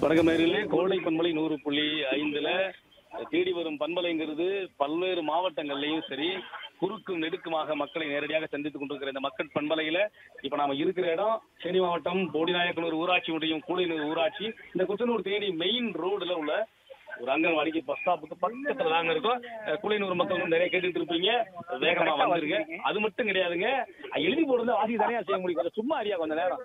வணக்கம் நேரிலே கோடை பண்பலை நூறு புள்ளி ஐந்துல தேடி வரும் பண்பலைங்கிறது பல்வேறு மாவட்டங்கள்லயும் சரி குறுக்கும் நெடுக்குமாக மக்களை நேரடியாக சந்தித்துக் கொண்டிருக்கிற இந்த மக்கள் பண்பலையில இப்ப நாம இருக்கிற இடம் தேனி மாவட்டம் போடிநாயக்கனூர் ஊராட்சி ஒன்றியம் கூடையனூர் ஊராட்சி இந்த குச்சனூர் தேனி மெயின் ரோடுல உள்ள ஒரு அங்கன்வாடிக்கு பஸ் ஸ்டாப்புக்கு பக்கத்துல தாங்க இருக்கும் அஹ் கூடையனூர் மக்கள் வந்து நிறைய கேட்டுட்டு இருப்பீங்க வேகமா வந்துருங்க அது மட்டும் கிடையாதுங்க அஹ் எழுதி போடுறது ஆசி தனியா செய்ய முடியும் கொஞ்சம் சும்மா அறியா கொஞ்ச நேரம்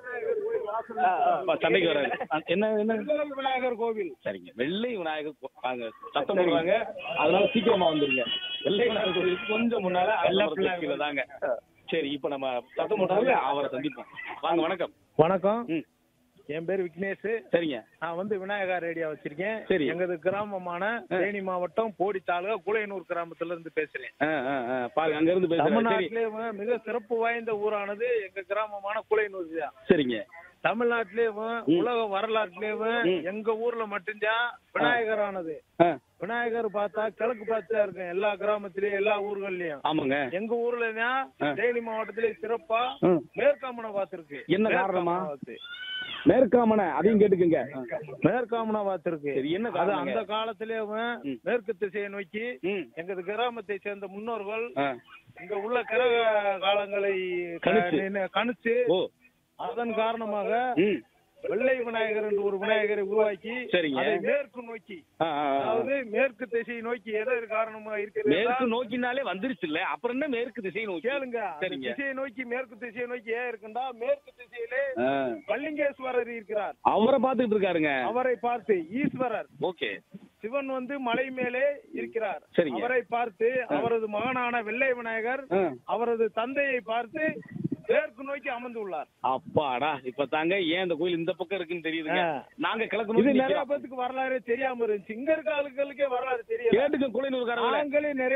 அஹ் அஹ் சண்டைக்கு வராது அஹ் என்ன என்ன விநாயகர் கோவில் சரிங்க வெள்ளை விநாயகர் கோ- வாங்க சத்தம் போடுறாங்க அதனால சீக்கிரமா வந்துருங்க வெள்ளை விநாயகர் கோயிலுக்கு கொஞ்சம் முன்னால வெள்ளை தாங்க சரி இப்ப நம்ம சத்தம் போட்டாங்க அவரை சந்திப்போம் வாங்க வணக்கம் வணக்கம் ம் என் பேர் விக்னேஷ் சரிங்க நான் வந்து விநாயகர் ரேடியா வச்சிருக்கேன் சரி. எங்கது கிராமமான தேனி மாவட்டம் போடி தாலுகா குளையனூர் கிராமத்துல இருந்து பேசுறேன் ஆ, ஆ, ஆ, பாருங்க அங்க இருந்து பேசுறேன் சரி தமிழ்நாட்டிலே மிக சிறப்பு வாய்ந்த ஊரானது எங்க கிராமமான குளையனூர் தான் சரிங்க தமிழ்நாட்டிலேயும் உலக வரலாற்றுலயும் ம். எங்க ஊர்ல மட்டும்தான் விநாயகர் ஆனது ஆ, விநாயகர் பார்த்தா கிழக்கு பார்த்தா இருக்கும் எல்லா கிராமத்திலயும் எல்லா ஊர்கள்லயும் ஆமாங்க எங்க ஊர்ல தான் ஆ. தேனி மாவட்டத்திலே சிறப்பா ம். மேற்காமனை பார்த்திருக்கு என்ன காரணமா? பார்த்து மேற்காமன அதையும் கேட்டுக்குங்க மேற்காமனா பார்த்திருக்கு சரி என்ன அது காரணம் அந்த காலத்திலேயும் ம். மேற்கு திசையை நோக்கி ம் எங்கது கிராமத்தை சேர்ந்த முன்னோர்கள் ஆ, இங்க உள்ள கிரக காலங்களை க- கணிச்சு. நின்னு- கணிச்சு ஓ அதன் காரணமாக ம் வெள்ளை விநாயகர் என்று ஒரு விநாயகரை உருவாக்கி சரிங்க. அதை மேற்கு நோக்கி ஆ, ஆ, ஆ. அதாவது மேற்கு திசையை நோக்கி எதோ ஒரு காரணமா இருக்கிறது மேற்கு நோக்கினாலே வந்துருச்சு இல்ல அப்புறம் என்ன மேற்கு திசை நோக்கி கேளுங்க அந்த சரிங்க. திசையை நோக்கி மேற்கு திசையை நோக்கி ஏன் இருக்குண்டா மேற்கு திசையிலே ஆ, மல்லிங்கேஸ்வரர் இருக்கிறார் அவரை பாத்துக்கிட்டு இருக்காருங்க அவரை பார்த்து ஈஸ்வரர் ஓகே சிவன் வந்து மலை மேலே இருக்கிறார் சரிங்க. அவரை பார்த்து அவரது மகனான வெள்ளை விநாயகர் ஆ. அவரது தந்தையை பார்த்து மேற்கு நோக்கி அமர்ந்துள்ளார் அப்பாடா இப்ப தாங்க ஏன் இந்த கோயில் இந்த பக்கம் இருக்குன்னு தெரியுதுங்க ஆ. நாங்க கிழக்கு இது நோக்கி நிறைய நிக்கிறோம். பேத்துக்கு வரலாறு தெரியாம இருந்துச்சு இங்க இருக்க ஆளுகளுக்கே வரலாறு தெரியாது கேட்டுக்க குலைநூறுக்காரங்களே நாங்களே நிறைய